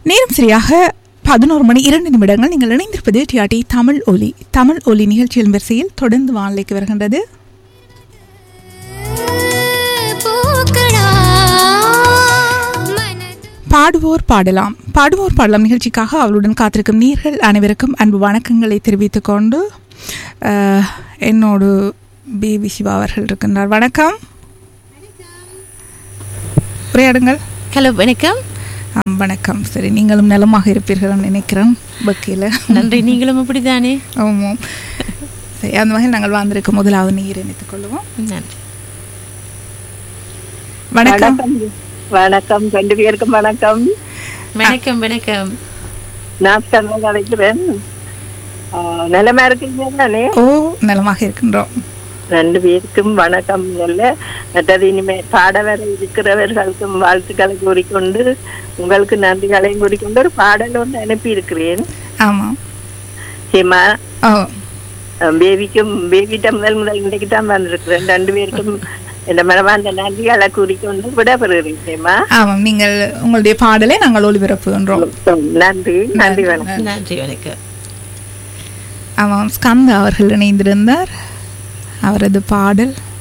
நேரம் சரியாக பதினோரு மணி இரண்டு நிமிடங்கள் நீங்கள் இணைந்திருப்பது டிஆர்டி தமிழ் ஒலி தமிழ் ஒலி நிகழ்ச்சியின் வரிசையில் தொடர்ந்து வானிலைக்கு வருகின்றது பூக்கடா மனது பாடுவோர் பாடலாம் பாடுவோர் பாடலாம் நிகழ்ச்சிக்காக அவளுடன் காத்திருக்கும் நீர்கள் அனைவருக்கும் அன்பு வணக்கங்களை தெரிவித்துக் கொண்டு அஹ், என்னோடு பேபி சிவா அவர்கள் இருக்கின்றார் வணக்கம் உரையாடுங்கள் ஹலோ வணக்கம் ஆம், வணக்கம் சரி நீங்களும் நலமாக இருப்பீர்கள் நினைக்கிறேன் பக்கியில் நன்றி நீங்களும் அப்படிதானே ஆமாம் சரி அந்த வகையில் நாங்கள் வந்திருக்கும் முதலாவது நீர் இணைத்துக் கொள்வோம் நன்றி வணக்கம் வணக்கம் ரெண்டு பேருக்கும் வணக்கம் வணக்கம் வணக்கம் நான் சர்வம் அழைக்கிறேன் ஆஹ் நலமா இருக்கீங்க தானே ஓ நலமாக இருக்கின்றோம் ரெண்டு பேருக்கும் வணக்கம் சொல்ல மற்றது இனிமே பாட வர இருக்கிறவர்களுக்கும் வாழ்த்துக்களை கூறிக்கொண்டு உங்களுக்கு நன்றிகளையும் கூறிக்கொண்டு ஒரு பாடல் ஒன்று அனுப்பி இருக்கிறேன் ஆமாம் ஹேமா ஓ பேபிக்கும் பேபிட்ட முதல் முதல் இன்றைக்கு தான் வந்திருக்கிறேன் ரெண்டு பேருக்கும் இந்த மனமார்ந்த நன்றிகளை கூறிக்கொண்டு விடப்பெறுகிறேன் ஹேமா ஆமாம் நீங்கள் உங்களுடைய பாடலை நாங்கள் ஒளிபரப்புகின்றோம் நன்றி நன்றி வணக்கம் நன்றி வணக்கம் ஆமாம் ஸ்கந்தா அவர்கள் இணைந்திருந்தார் அவரது பாடல்